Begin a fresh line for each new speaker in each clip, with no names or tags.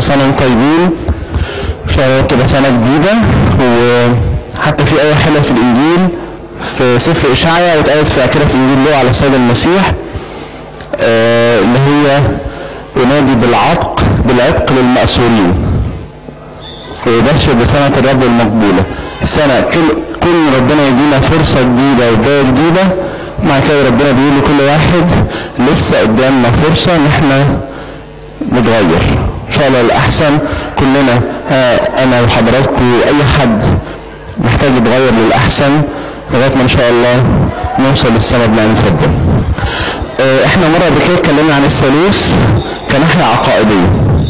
كل سنة وانتم طيبين شهر تبقى سنة جديدة وحتى في آية حلوة في الإنجيل في سفر إشعيا واتقالت في كده في إنجيل لوقا على السيد المسيح آه، اللي هي ينادي بالعتق بالعتق للمأسورين ويبشر بسنة الرب المقبولة سنة كل كل ربنا يدينا فرصة جديدة وبداية جديدة مع كده ربنا بيقول لكل واحد لسه قدامنا فرصة ان احنا نتغير ان شاء الله الاحسن كلنا ها انا وحضراتكم اي حد محتاج يتغير للاحسن لغايه ما ان شاء الله نوصل للسما بنعمه ربنا. آه، احنا مره قبل كده اتكلمنا عن الثالوث كناحيه عقائديه.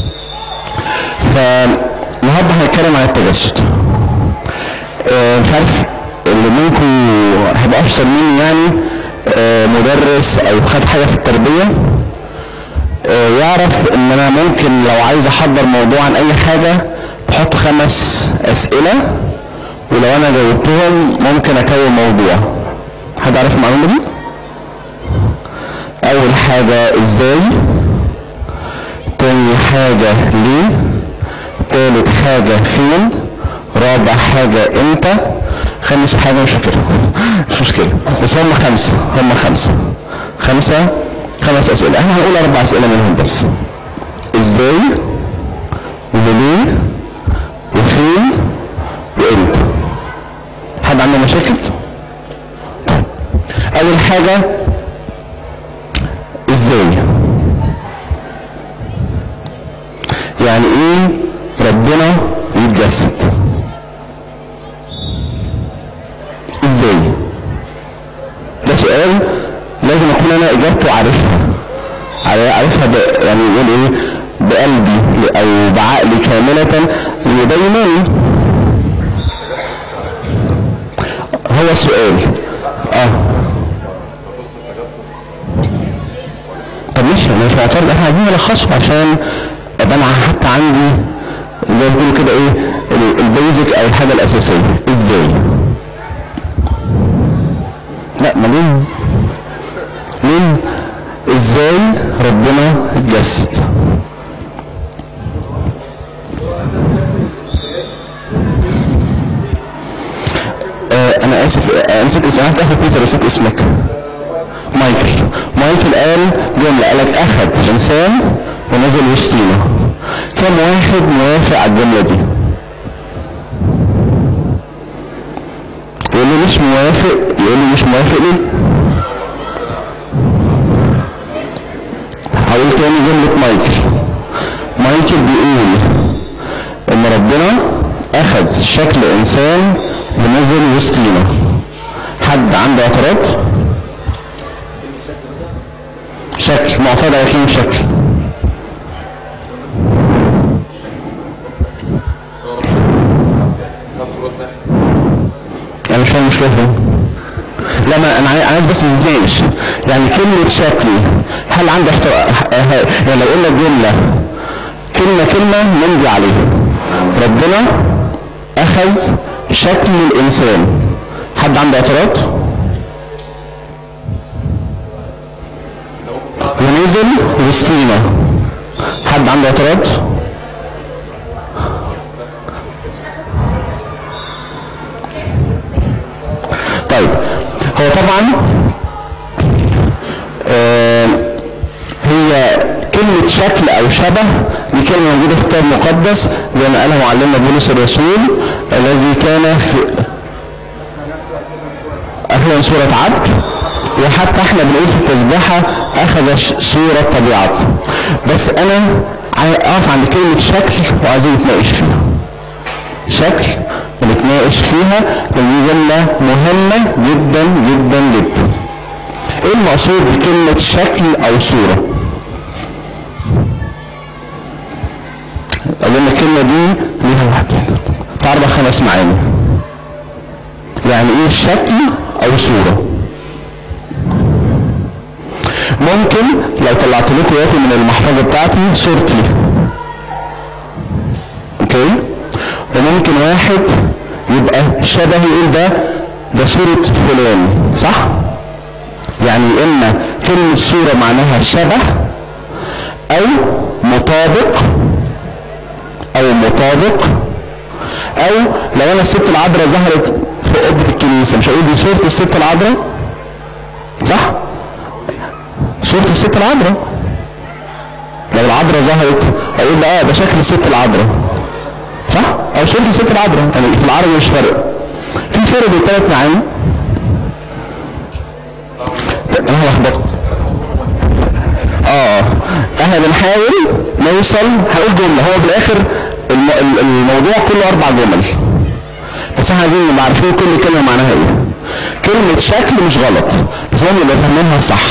فالنهارده هنتكلم عن التجسد. آه، مش عارف اللي منكم هيبقى اشطر مني يعني آه، مدرس او خد حاجه في التربيه آه، يعرف ان انا ممكن لو عايز احضر موضوع عن اي حاجه بحط خمس اسئله ولو انا جاوبتهم ممكن اكون موضوع حد عارف المعلومه دي اول حاجه ازاي تاني حاجه ليه تالت حاجه فين رابع حاجه امتى خامس حاجه مش فاكرها مش مشكله بس هم خمسه هم خمسه خمسه خمس اسئله احنا هنقول اربع اسئله منهم بس ازاي وليه وفين وامتى حد عنده مشاكل طيب. اول حاجه ازاي يعني ايه ربنا يتجسد ازاي ده سؤال لازم اكون انا اجابته عارفها عار- عارفها ب... يعني يقول ايه بقلبي او بعقلي كاملة يبينني هو سؤال اه طب ماشي انا مش معترض احنا عايزين نلخصه عشان ابقى انا حتى عندي زي ما بيقولوا كده ايه ال- البيزك او الحاجه الاساسيه ازاي لا ما ليه ليه ازاي ربنا اتجسد آه انا اسف آه نسيت اسمك انا اخر بيتر نسيت اسمك مايكل مايكل قال جملة قال لك اخذ انسان ونزل وسطينا كم واحد موافق على الجملة دي يقول لي مش موافق يقول لي مش موافق ليه هقول تاني جملة مايكل مايكل بيقول ان ربنا اخذ شكل انسان ونزل وسطينا حد عنده اعتراض شكل معترض على كلمة شكل انا مش فاهم المشكلة فين لا ما انا عايز- عايز بس نتناقش يعني كلمة شكل هل عنده احترام يعني لو قلنا جملة كلمة كلمة نمضي عليها ربنا اخذ شكل الانسان حد عنده اعتراض ونزل وسطينا حد عنده اعتراض طيب هو طبعا آه، هي كلمة شكل أو شبه دي كلمة موجودة في الكتاب المقدس زي ما قالها معلمنا بولس الرسول الذي كان في أخذ صورة عبد وحتى احنا بنقول في التسبيحة أخذ ش- صورة طبيعته بس أنا عاي- أقف عند كلمة شكل وعايزين نتناقش فيها شكل بنتناقش فيها لأن دي جملة مهمة جدا جدا جدا ايه المقصود بكلمة شكل او صورة اظن الكلمة دي ليها واحد تعرض خمس معاني يعني ايه شكل او صورة ممكن لو طلعت لكم دلوقتي من المحفظة بتاعتي صورتي اوكي وممكن واحد يبقى شبهي يقول ده ده صورة فلان صح؟ يعني اما كلمة صورة معناها شبه او مطابق او مطابق او لو انا الست العذراء ظهرت في قبة الكنيسة مش هقول دي صورة الست العذراء صح صورة الست العذراء لو العذراء ظهرت اقول اه ده شكل الست العذراء صح او صورة الست العذراء يعني في العربي مش فرق في فرق بين الثلاث معاني انا لخبطت اه احنا بنحاول نوصل هقول جملة هو في الاخر الم... ال- الموضوع كله اربع جمل بس احنا عايزين نبقى عارفين كل كلمة معناها ايه كلمة شكل مش غلط بس هم يبقى فاهمينها صح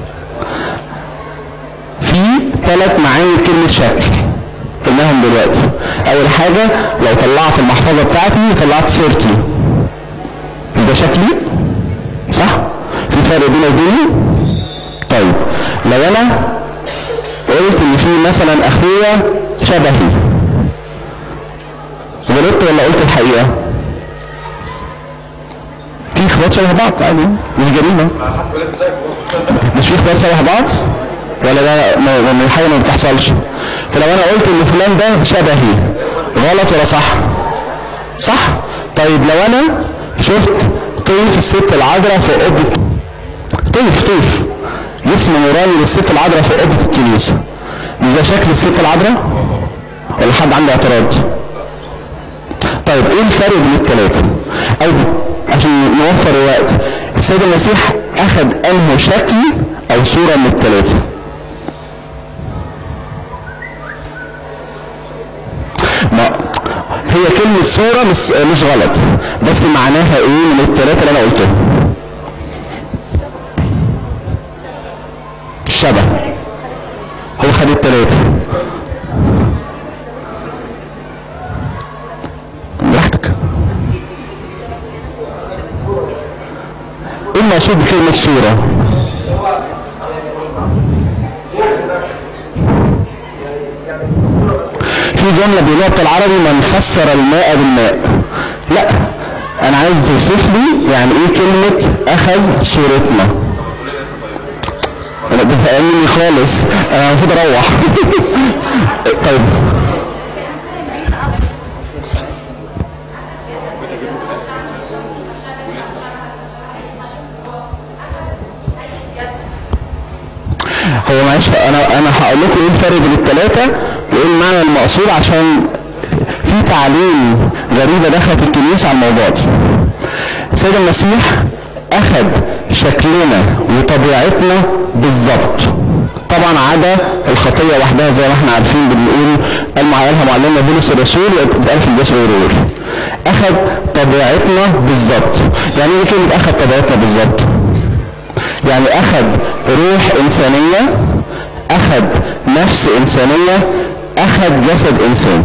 في ثلاث معاني كلمة شكل قلناهم دلوقتي اول حاجة لو طلعت المحفظة بتاعتي وطلعت صورتي ده شكلي صح في فرق بينه وبينه طيب لو انا قلت ان في مثلا اخويا شبهي غلطت ولا قلت الحقيقة في اخوات شبه بعض عادي مش جريمة مش في اخوات شبه بعض ولا ده م- من حاجة ما بتحصلش فلو انا قلت ان فلان ده شبهي غلط ولا صح صح طيب لو انا شفت طيف الست العذراء في قبة طيف طيف جسم نوراني للست العذراء في قبة الكنيسة مش ده شكل الست العذراء ولا حد عنده اعتراض طيب ايه الفرق بين الثلاثة او عشان نوفر الوقت السيد المسيح اخذ انه شكل او صورة من الثلاثة ما هي كلمة صورة مش, مش غلط بس معناها ايه من الثلاثة اللي انا قلتهم الشبه هو خد الثلاثة براحتك ايه المقصود بكلمة صورة في جملة بيقولوها بتاع العربي من فسر الماء بالماء لا انا عايز توصف لي يعني ايه كلمة اخذ صورتنا انا بتفهمني خالص انا المفروض اروح طيب هو معلش انا انا هقول لكم ايه الفرق بين الثلاثه وايه المعنى المقصود عشان في تعليم غريبه دخلت الكنيسه على الموضوع ده. السيد المسيح اخذ شكلنا وطبيعتنا بالظبط طبعا عدا الخطيه وحدها زي ما احنا عارفين بنقول قال معلمها معلمنا بولس الرسول واتقال في الجسر والروح اخذ طبيعتنا بالظبط يعني ايه كلمه اخذ طبيعتنا بالظبط يعني اخذ روح انسانية اخذ نفس انسانية اخذ جسد انسان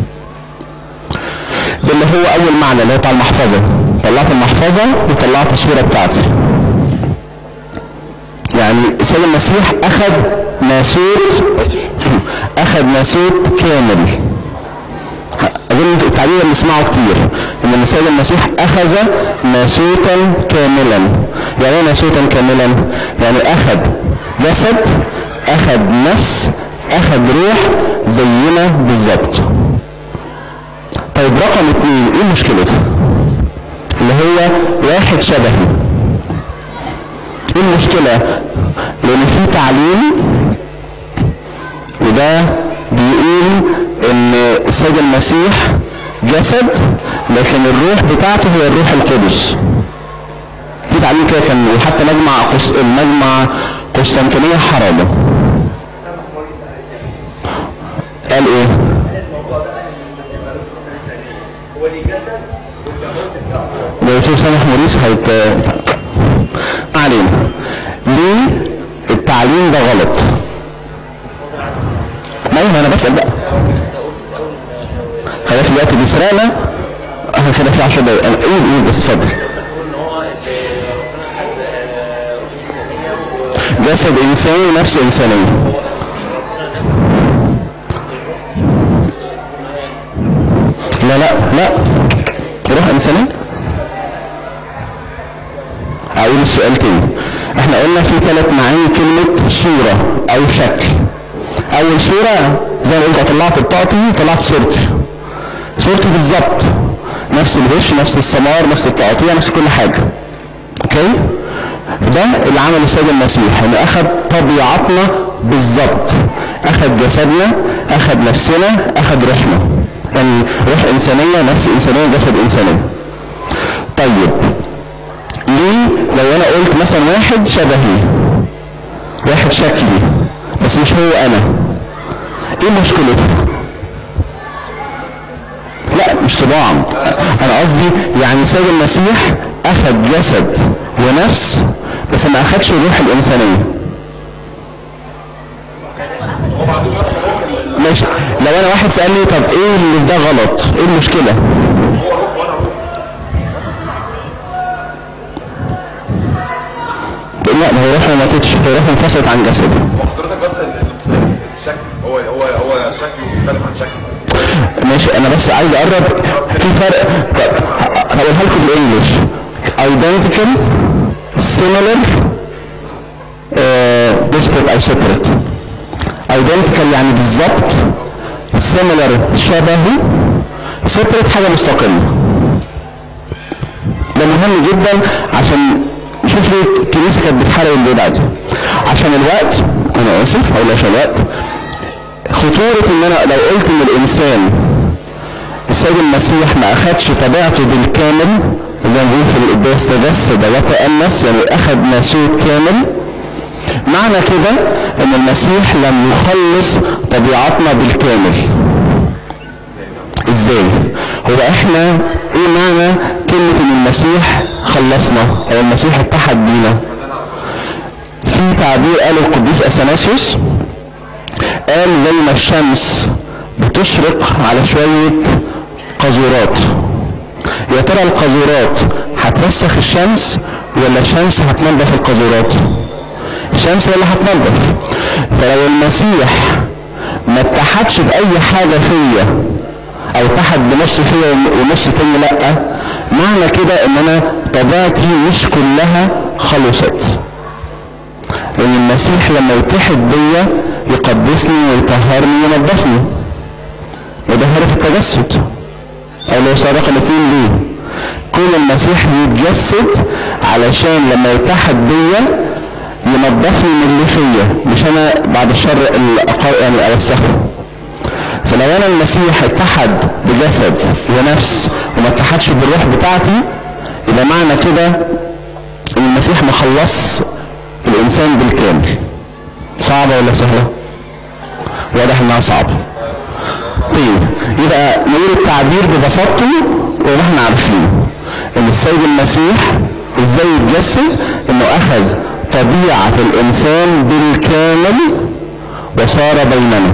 ده اللي هو اول معنى اللي هو بتاع المحفظة طلعت المحفظة وطلعت الصورة بتاعتي يعني السيد المسيح اخذ ناسوت اخذ ناسوت كامل اظن التعبير اللي بنسمعه كتير ان السيد المسيح اخذ ناسوتا كاملا يعني ايه ناسوتا كاملا يعني اخذ جسد اخذ نفس اخذ روح زينا بالظبط طيب رقم اثنين ايه مشكلته اللي هو واحد شبهي ايه المشكلة لان في تعليم وده بيقول ان السيد المسيح جسد لكن الروح بتاعته هي الروح القدس في تعليم كده كان وحتى مجمع قس... المجمع قسطنطينية حرابة قال ايه ده دكتور سامح موريس هيت ما علينا ليه التعليم ده غلط ما انا بسأل بقى خلاص دلوقتي بيسرقنا احنا كده في 10 دقايق قول قول بس اتفضل جسد انساني ونفس انسانيه لا لا لا روح انسانيه اقول السؤال تاني احنا قلنا في ثلاث معاني كلمة صورة او شكل اول صورة زي ما قلت طلعت بطاقتي طلعت صورتي صورتي بالظبط نفس الوش نفس السمار نفس التقاطيع نفس كل حاجه اوكي ده اللي عمله السيد المسيح انه اخذ طبيعتنا بالظبط اخذ جسدنا اخذ نفسنا اخذ روحنا يعني روح انسانيه نفس انسانيه جسد انسانيه طيب ليه لو انا قلت مثلا واحد شبهي واحد شكلي بس مش هو انا ايه مشكلتها لا مش طباعا انا قصدي يعني سيد المسيح اخذ جسد ونفس بس ما اخدش الروح الانسانيه ماشي لو انا واحد سالني طب ايه اللي ده غلط ايه المشكله لا ما هو روحه ما ماتتش هو روحه انفصلت عن جسده
حضرتك بس ال- ال- الشكل هو هو هو شكله مختلف عن شكله
ماشي انا بس عايز اقرب في فرق طب هقولها لكم بالانجلش identical similar uh, disparate او separate identical يعني بالظبط similar شبهه separate حاجه مستقله ده مهم جدا عشان شوف ليه الكنيسه كانت بتحارب البدع دي عشان الوقت انا اسف هقول عشان الوقت خطورة ان انا لو قلت ان الانسان السيد المسيح ما اخدش طبيعته بالكامل زي ما بيقول في القداس تجسد وتأنس يعني اخد ناسوت كامل معنى كده ان المسيح لم يخلص طبيعتنا بالكامل ازاي هو احنا ايه معنى كلمة ان المسيح خلصنا او المسيح اتحد بينا في تعبير قاله القديس اثناسيوس قال زي ما الشمس بتشرق على شوية قاذورات يا ترى القاذورات هتوسخ الشمس ولا الشمس هتنظف القاذورات الشمس هي اللي هتنظف فلو المسيح ما اتحدش بأي حاجة فيا او اتحد بنص فيا ونص تاني لا معنى كده ان انا طبيعتي مش كلها خلصت لان المسيح لما يتحد بيا يقدسني ويطهرني وينظفني وده هدف التجسد او لو صار رقم اتنين ليه كون المسيح يتجسد علشان لما يتحد بيا ينظفني من اللي فيا مش انا بعد الشر الأقا- يعني اوسخه فلو انا المسيح اتحد بجسد ونفس وما اتحدش بالروح بتاعتي يبقى معنى كده ان المسيح ما خلص الانسان بالكامل صعبة ولا سهلة واضح انها صعبة طيب يبقى نقول التعبير ببساطته ونحن عارفين ان السيد المسيح ازاي يتجسد انه اخذ طبيعة الانسان بالكامل وصار بيننا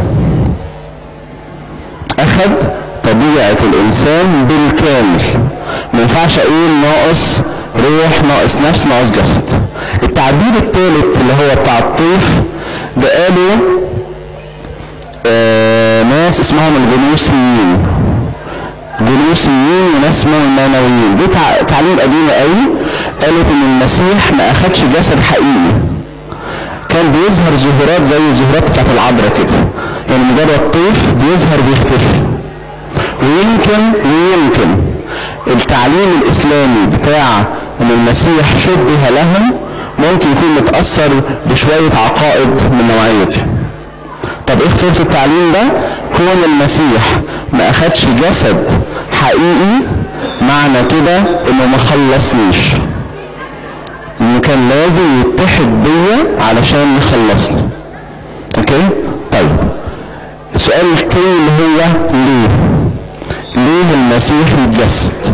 اخذ طبيعة الانسان بالكامل ما ينفعش اقول ناقص روح ناقص نفس ناقص جسد التعبير الثالث اللي هو بتاع الطيف ده قالوا آه ناس اسمهم الجنوسيين جنوسيين وناس اسمهم المانويين دي تع- تعليم قديم قوي قالت ان المسيح ما اخدش جسد حقيقي كان بيظهر ظهورات زي الظهورات بتاعت العذراء كده يعني مجرد طيف بيظهر بيختفي ويمكن ويمكن التعليم الاسلامي بتاع ان المسيح شبه لهم ممكن يكون متاثر بشويه عقائد من النوعيه دي طب ايه خطوره التعليم ده كون المسيح ما اخدش جسد حقيقي معنى كده انه ما خلصنيش انه كان لازم يتحد بيا علشان يخلصني اوكي طيب السؤال التاني اللي هو ليه ليه المسيح يتجسد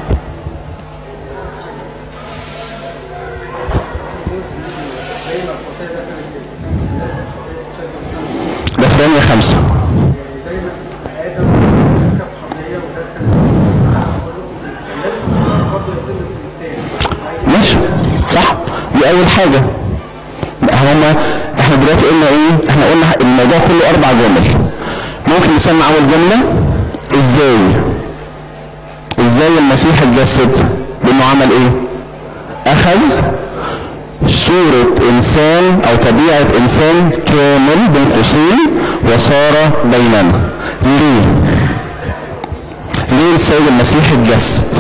ده في رمية خمسة ماشي صح دي أول حاجة هما احنا دلوقتي قلنا ايه احنا قلنا الموضوع كله أربع جمل ممكن نسمع أول جملة ازاي ازاي المسيح اتجسد بانه عمل ايه اخذ صورة صورة إنسان أو طبيعة إنسان كامل بين قوسين وصار بيننا ليه؟ ليه السيد المسيح اتجسد؟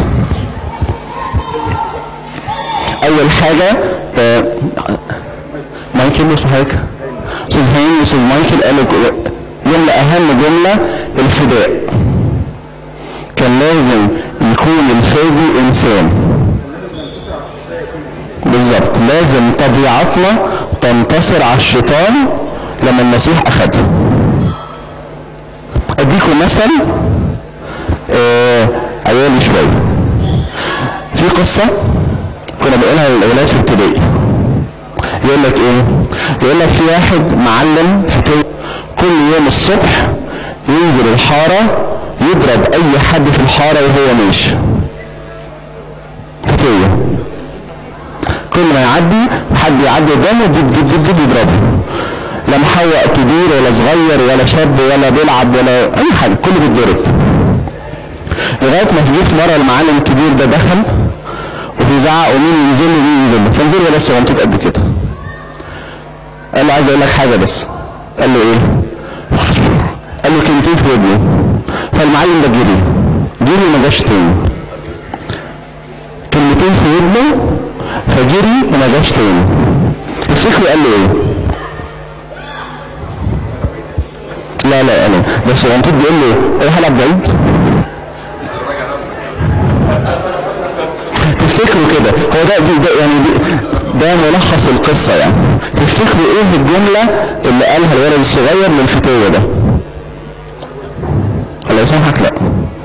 أول حاجة آه، مايكل اسمه حضرتك أستاذ هاني وأستاذ مايكل قالوا ج- جملة أهم جملة الفداء كان لازم يكون الفادي إنسان بالظبط لازم طبيعتنا تنتصر على الشيطان لما المسيح أخدها أديكم مثل آه عيالي شوية في قصة كنا بنقولها للأولاد في ابتدائي يقول لك ايه يقول لك في واحد معلم في كي- كل يوم الصبح ينزل الحارة يضرب اي حد في الحارة وهو ماشي فتية كل ما يعدي حد يعدي قدامه دب دب دب دب يضربه لا محوق كبير ولا صغير ولا شاب ولا بيلعب ولا اي حاجة كله بيتضرب لغاية ما في جه في مرة المعلم الكبير ده دخل وبيزعق ومين ينزل له ومين ينزل له فنزل له بس صغنطوط قد كده قال له عايز اقول لك حاجه بس قال له ايه قال له كلمتين في ودنه فالمعلم ده جري جري وما جاش تاني كلمتين في ودنه فجري وما جاش تاني تفتكروا قال له ايه لا لا قال له ده الصغنطوط بيقول له ايه هلعب بعيد
راجع نفسك
تفتكروا كده هو ده, دي ده يعني دي ده ملخص القصة يعني تفتكروا ايه الجملة اللي قالها الولد الصغير للفتاوى ده الله يسامحك لا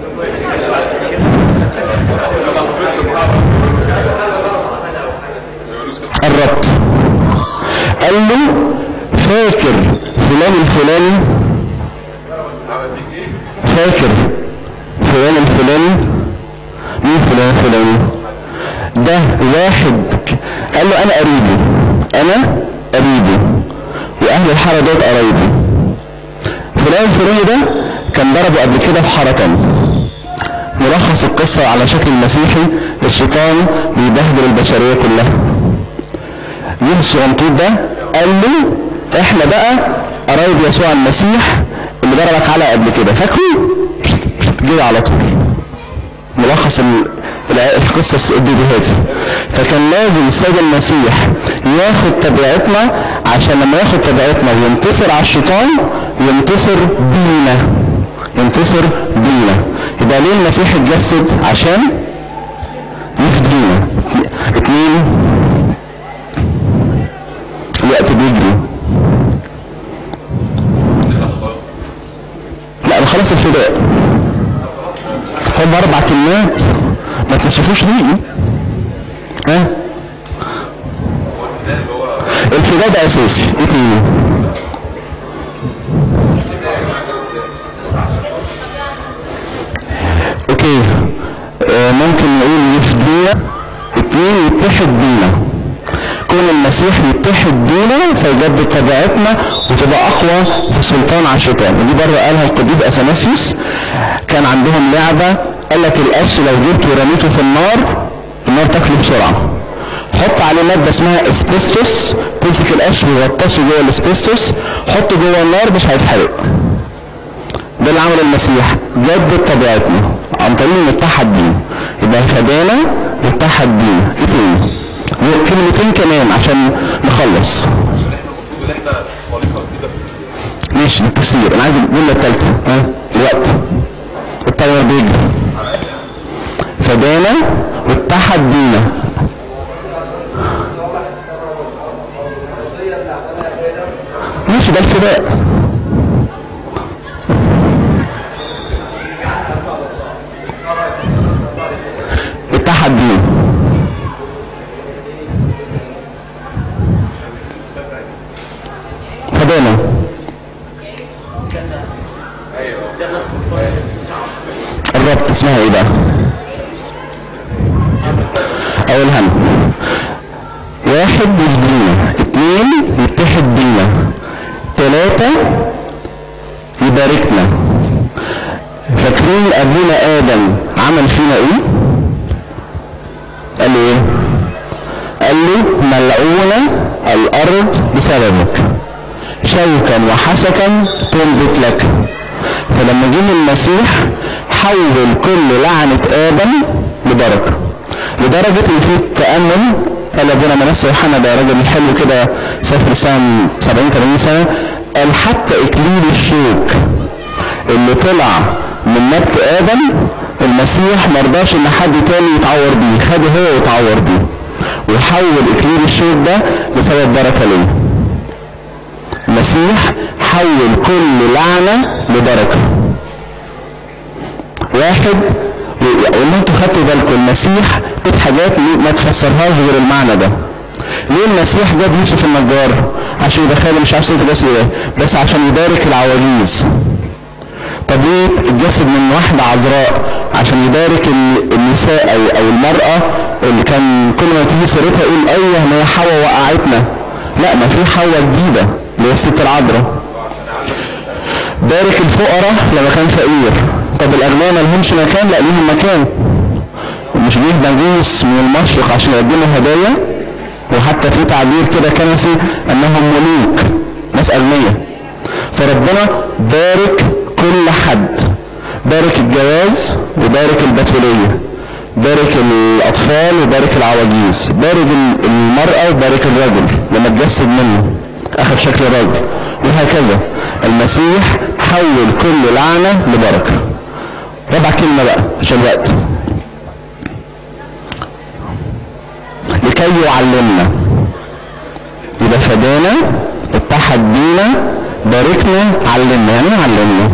قربت قال له فاكر فلان الفلاني فاكر فلان الفلاني مين فلان الفلاني ده واحد ك- قال له انا قريبه انا قريبه واهل الحاره دول قرايبي فلان الفلاني ده كان ضربه قبل كده في حاره تانية ملخص القصة على شكل مسيحي الشيطان بيبهدل البشرية كلها جه الصغنطوط ده قال له احنا بقى قرايب يسوع المسيح اللي ضربك على قبل كده فاكره جه على طول ملخص ال- الع- القصة الفيديوهاتي فكان لازم السيد المسيح ياخد طبيعتنا عشان لما ياخد طبيعتنا وينتصر على الشيطان ينتصر بينا ينتصر بينا يبقى ليه المسيح اتجسد عشان يفدينا اتنين الوقت بيجري لا خلاص الفداء هم اربع كلمات ما تنشفوش دي ها الفداء ده اساسي ايه تاني اوكي آه ممكن نقول يفدينا اتنين يتحد بينا كون المسيح يتحد بينا فيجدد طبيعتنا وتبقى اقوى في السلطان على الشيطان ودي بره قالها القديس اثناسيوس كان عندهم لعبه قال لك القش لو جبته ورميته في النار النار تاكله بسرعه حط عليه ماده اسمها اسبستوس تمسك القش ويغطسه جوه الاسبستوس حطه جوه النار مش هيتحرق ده اللي عمله المسيح جدد طبيعتنا عن طريق نتحد بيه يبقى فدانا نتحد بيه ايه تاني وكلمتين كمان عشان نخلص
عشان احنا المفروض ان احنا خليقه جديده في المسيح
ماشي التفسير انا عايز الجمله الثالثه ها الوقت التايمر بيجري فدانا واتحد بينا ماشي ده الفداء اتحد بينا فدانا الربط اسمها ايه بقى اول هم واحد يفدينا اتنين يتحد بينا تلاتة يباركنا فاكرين ابونا ادم عمل فينا ايه قال له ايه قال له ملعونة الارض بسببك شوكا وحسكا تنبت لك فلما جه المسيح حول كل لعنة آدم لبركة لدرجة إن في تأمل قال أبونا منسى يوحنا ده راجل حلو كده سافر سنة 70 80 سنة قال حتى إكليل الشوك اللي طلع من نبت آدم المسيح مرضاش إن حد تاني يتعور بيه خده هو ويتعور بيه وحول إكليل الشوك ده لسبب بركة ليه المسيح حول كل لعنة لبركة واحد وان انتوا خدتوا بالكم المسيح في حاجات ما تفسرهاش غير المعنى ده ليه المسيح جاب يوسف النجار عشان يدخله مش عارف سنة جسد ايه بس عشان يبارك العواجيز طب ليه اتجسد من واحدة عذراء عشان يبارك ال- النساء او او المرأة اللي كان كل ما تيجي سيرتها يقول ايوه ما هي حواء وقعتنا لا ما في حواء جديدة اللي هي الست العذراء بارك الفقراء لما كان فقير طب الاغنياء ما لهمش مكان لا ليهم مكان مش جه مجوس من المشرق عشان يقدموا هدايا وحتى في تعبير كده كنسي انهم ملوك ناس اغنياء فربنا بارك كل حد بارك الجواز وبارك البتولية بارك الاطفال وبارك العواجيز بارك ال- المرأة وبارك الرجل لما اتجسد منه اخذ شكل رجل وهكذا المسيح حول كل لعنة لبركة رابع كلمة بقى عشان الوقت لكي يعلمنا يبقى فدانا اتحد بينا باركنا علمنا يعني ايه علمنا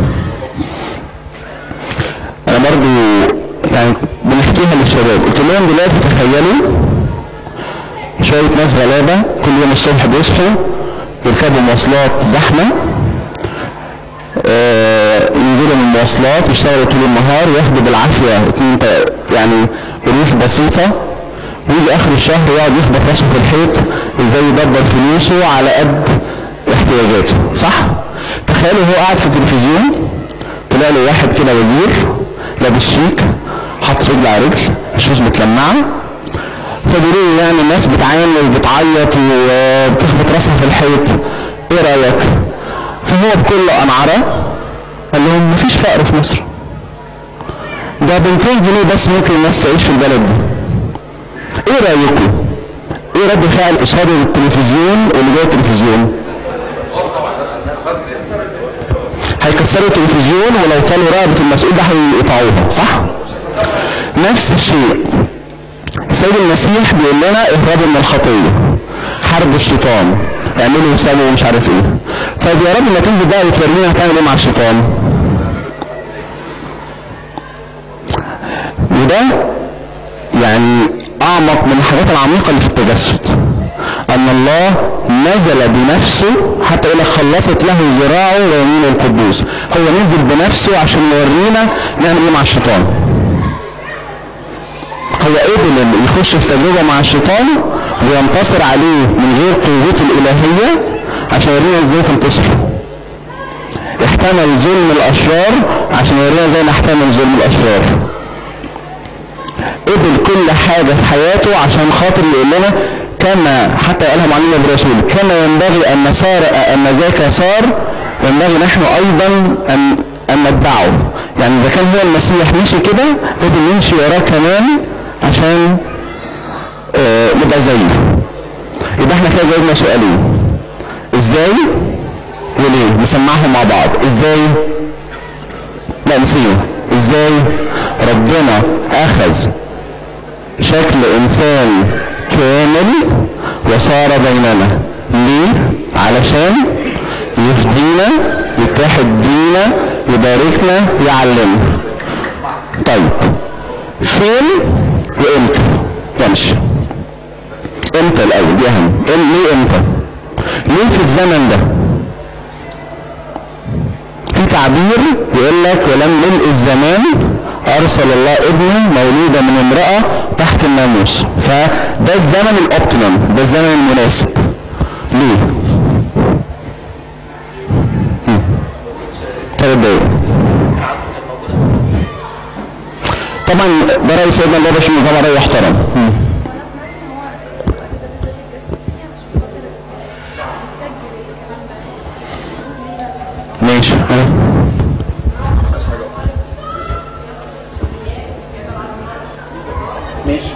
انا برضو يعني بنحكيها للشباب قلت لهم دلوقتي تخيلوا شوية ناس غلابة كل يوم الصبح بيصحوا يركبوا مواصلات زحمة آه، ينزلوا من المواصلات يشتغلوا طول النهار ياخدوا بالعافية اتنين تا- يعني قروش بسيطة ويجي اخر الشهر يقعد يخبط راسه في الحيط ازاي يدبر فلوسه على قد احتياجاته صح؟ تخيلوا هو قاعد في التلفزيون طلع له واحد كده وزير لابس شيك حاطط رجل على رجل الشوز متلمعه فبيقولوا له يعني الناس بتعاني وبتعيط وبتخبط راسها في الحيط ايه رايك؟ فهو بكل انعره قال لهم مفيش فقر في مصر ده ب 200 جنيه بس ممكن الناس تعيش في البلد دي ايه رايكم؟ ايه رد فعل قصاد التلفزيون واللي جوه التلفزيون؟ هيكسروا التلفزيون ولو طالوا رقبة المسؤول ده هيقطعوها صح؟ نفس الشيء السيد المسيح بيقول لنا اهربوا من الخطية حاربوا الشيطان اعملوا وسووا ومش عارف ايه طيب يا رب ما تيجي بقى وتورينا هتعمل ايه مع الشيطان وده يعني اعمق من الحاجات العميقة اللي في التجسد ان الله نزل بنفسه حتى يقول لك خلصت له ذراعه ويمينه القدوس هو نزل بنفسه عشان يورينا نعمل ايه مع الشيطان هو قبل إنه يخش في تجربة مع الشيطان وينتصر عليه من غير قوته الإلهية عشان يورينا ازاي تنتصر احتمل ظلم الأشرار عشان يورينا ازاي نحتمل ظلم الأشرار قبل كل حاجة في حياته عشان خاطر يقول لنا كما حتى قالها معلمنا بالرسول كما ينبغي أن صار أن ذاك صار ينبغي نحن أيضا أن أن نتبعه يعني إذا كان هو المسيح مشي كده لازم نمشي وراه كمان عشان آه نبقى زيه يبقى احنا كده جاوبنا سؤالين ازاي وليه نسمعهم مع بعض ازاي لا نسيهم ازاي ربنا اخذ شكل انسان كامل وصار بيننا ليه علشان يفدينا يتحد بينا يباركنا يعلمنا طيب فين وامتى يمشي امتى الاول دي اهم إم- ليه امتى ليه في الزمن ده في تعبير يقول لك ولم ملء الزمان ارسل الله ابنه مولودا من امراه تحت الناموس فده الزمن الاوبتيمم ده الزمن المناسب ليه مم. ثلاث دقايق طبعا ده رأي سيدنا الله باشا طبعا رأي يحترم مم. ماشي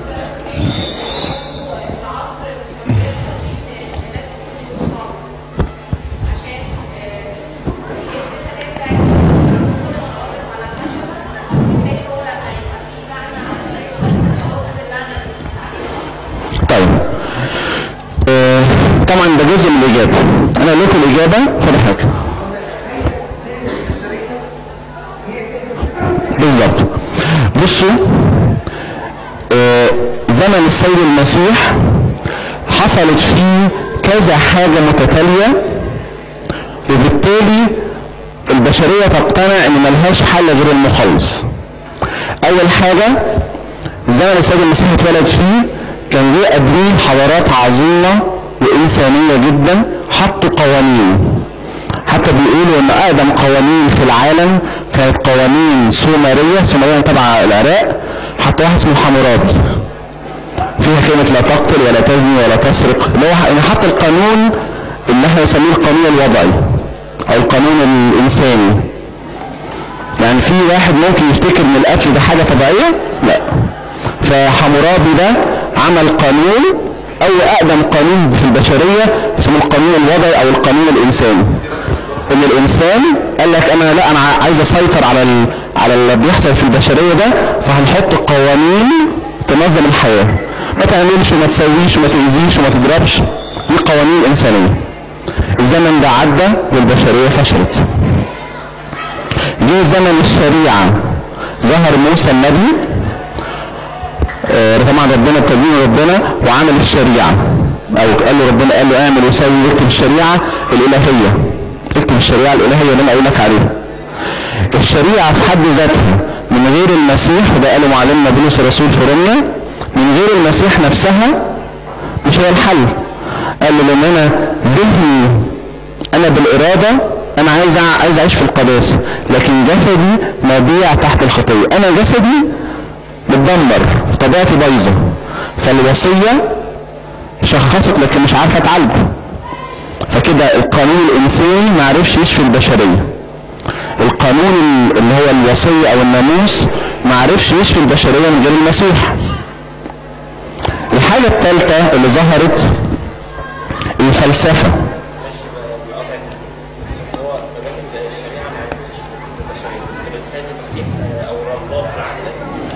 طيب آه، طبعا ده جزء من الاجابه انا قلت لكم الاجابه فده حاجه بالظبط بصوا آه، زمن السيد المسيح حصلت فيه كذا حاجة متتالية وبالتالي البشرية تقتنع ان ملهاش حل غير المخلص اول حاجة زمن السيد المسيح اتولد فيه كان جه قبليه حضارات عظيمة وإنسانية جدا حطوا قوانين حتى بيقولوا ان اقدم قوانين في العالم كانت قوانين سومرية سومرية تبع العراق حتى واحد اسمه حمورابي فيها كلمة لا تقتل ولا تزني ولا تسرق اللي هو يعني حتى القانون اللي احنا بنسميه القانون الوضعي او القانون الانساني يعني في واحد ممكن يفتكر ان القتل ده حاجة طبيعية لا فحمورابي ده عمل قانون او اقدم قانون في البشرية اسمه القانون الوضعي او القانون الانساني ان الانسان قال لك انا لا انا عايز اسيطر على ال... على اللي بيحصل في البشريه ده فهنحط قوانين تنظم الحياه ما تعملش وما تسويش وما تاذيش وما تضربش دي قوانين انسانيه الزمن ده عدى والبشريه فشلت جه زمن الشريعه ظهر موسى النبي آه، طبعا ربنا بتدين ربنا وعمل الشريعه او قال له ربنا قال له اعمل وسوي واكتب الشريعه الالهيه اكتب الشريعه الالهيه اللي انا قايل لك عليها الشريعه في حد ذاتها من غير المسيح وده قاله معلمنا بولس الرسول في روميا من غير المسيح نفسها مش هي الحل قال له لان انا ذهني انا بالاراده انا عايز أع- عايز اعيش في القداسه لكن جسدي مبيع تحت الخطيه انا جسدي متدمر طبيعتي بايظه فالوصيه شخصت لكن مش عارفه تعالجه فكده القانون الانساني ما عرفش يشفي البشريه القانون ال- اللي هو الوصيه او الناموس ما عرفش يشفي البشريه من غير المسيح الحاجه الثالثه اللي ظهرت الفلسفه
هو الراجل ده الشريعه ما عرفتش تكون البشريه الانسان المسيح او الله العقل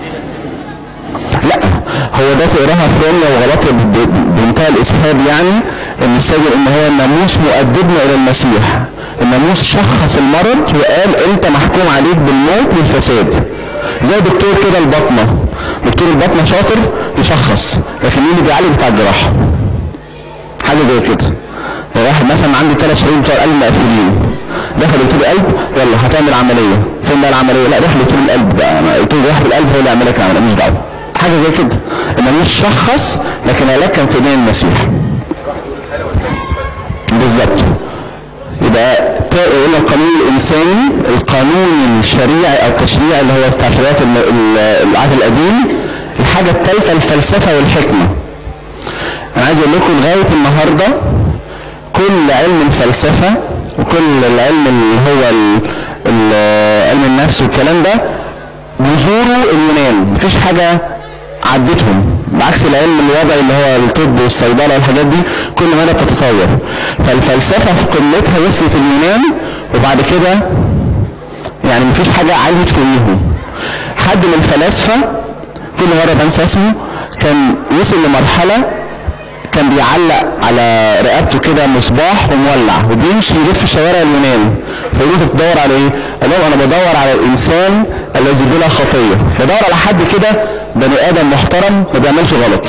لا هو ده تقراها في روميا وغلطية ب- ب- بمنتهى الاسهاب يعني ان السيد ان هو الناموس مؤدبنا الى المسيح الناموس شخص المرض وقال انت محكوم عليك بالموت والفساد زي دكتور كده البطنة دكتور البطنة شاطر يشخص لكن مين اللي بيعالج بتاع الجراحة حاجة زي كده يعني واحد مثلا عنده ثلاث شهور بتوع القلب مقفولين دخل دكتور القلب يلا هتعمل عملية فين بقى العملية لا روح دكتور القلب بقى أنا قلت له واحد القلب هو اللي يعمل لك العملية مش دعوة حاجة زي كده الناموس شخص لكن العلاج كان في ايدين المسيح
الواحد يقول الحاله والتاني يتفادى
بالظبط يبقى تا- قلنا القانون الانساني القانون الشريعي او التشريعي اللي هو بتاع شريعه ال- ال- العهد القديم الحاجه الثالثه الفلسفه والحكمه انا عايز اقول لكم لغايه النهارده كل علم الفلسفه وكل العلم اللي هو ال- ال- علم النفس والكلام ده جذوره اليونان مفيش حاجه عدتهم بعكس العلم الوضعي اللي هو الطب والصيدله والحاجات دي كل مدى بتتطور فالفلسفه في قمتها وصلت اليونان وبعد كده يعني مفيش حاجه عليت فوقيهم حد من الفلاسفه كل مره بنسى اسمه كان وصل لمرحله كان بيعلق على رقبته كده مصباح ومولع وبيمشي يلف شوارع اليونان فيقولوا له بتدور على ايه؟ قال لهم انا بدور على الانسان الذي بلا خطيه بدور على حد كده بني ادم محترم ما بيعملش غلط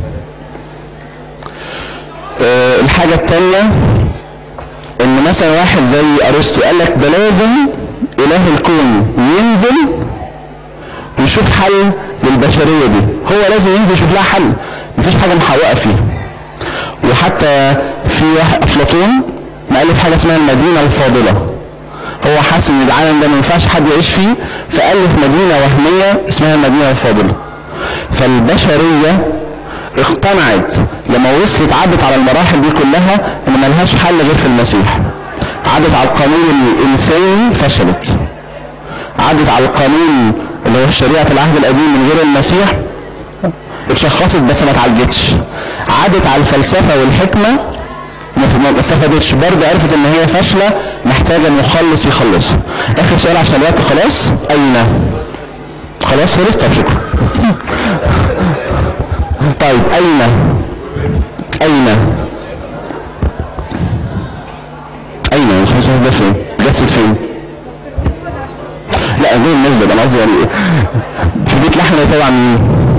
آه، الحاجه الثانيه ان مثلا واحد زي ارسطو قال لك ده لازم اله الكون ينزل ويشوف حل للبشريه دي هو لازم ينزل يشوف لها حل مفيش حاجه محوقه فيها وحتى في واحد افلاطون مؤلف حاجه اسمها المدينه الفاضله هو حاسس ان العالم ده ما ينفعش حد يعيش فيه فالف مدينه وهميه اسمها المدينه الفاضله فالبشريه اقتنعت لما وصلت عدت على المراحل دي كلها ان ملهاش حل غير في المسيح عدت على القانون الانساني فشلت عدت على القانون اللي هو شريعة العهد القديم من غير المسيح اتشخصت بس ما اتعالجتش عدت على الفلسفة والحكمة ما ما استفادتش برضه عرفت ان هي فاشلة محتاجة مخلص يخلصها اخر سؤال عشان الوقت خلاص اين خلاص خلص طب شكرا طيب اين اين اين مش عارف ده فين جسد فين لا غير المسجد انا قصدي يعني في بيت لحم طبعا مين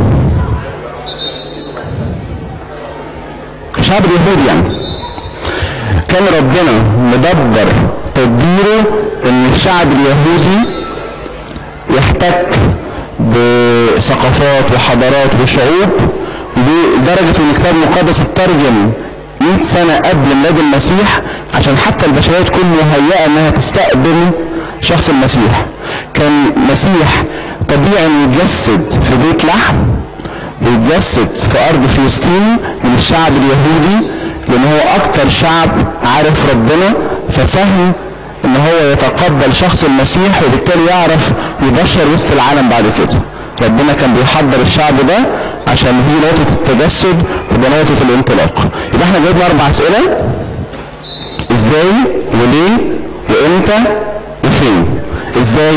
شعب اليهود يعني كان ربنا مدبر تدبيره ان الشعب اليهودي يحتك بثقافات وحضارات وشعوب لدرجة ان الكتاب المقدس اترجم 100 سنة قبل ميلاد المسيح عشان حتى البشرية تكون مهيئة انها تستقبل شخص المسيح كان مسيح طبيعي انه يتجسد في بيت لحم بيتجسد في ارض فلسطين من الشعب اليهودي لان هو اكتر شعب عارف ربنا فسهل ان هو يتقبل شخص المسيح وبالتالي يعرف يبشر وسط العالم بعد كده ربنا كان بيحضر الشعب ده عشان هي نقطة التجسد تبقى نقطة الانطلاق يبقى احنا جاوبنا اربع اسئلة ازاي وليه وامتى وفين ازاي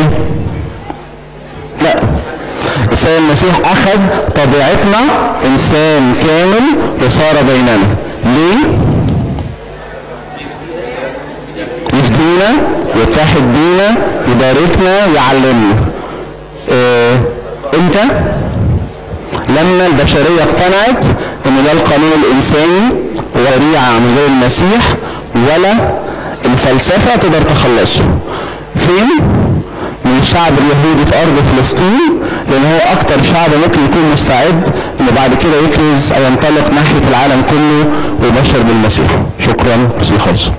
لا السيد المسيح اخذ طبيعتنا انسان كامل وصار بيننا ليه يفدينا يتحد بينا يباركنا يعلمنا اه امتى لما البشرية اقتنعت ان ده القانون الانساني وريعة من غير المسيح ولا الفلسفة تقدر تخلصه فين من الشعب اليهودي في ارض فلسطين لان هو اكتر شعب ممكن يكون مستعد انه بعد كده يكرز او ينطلق ناحية العالم كله ويبشر بالمسيح شكرا بس خالص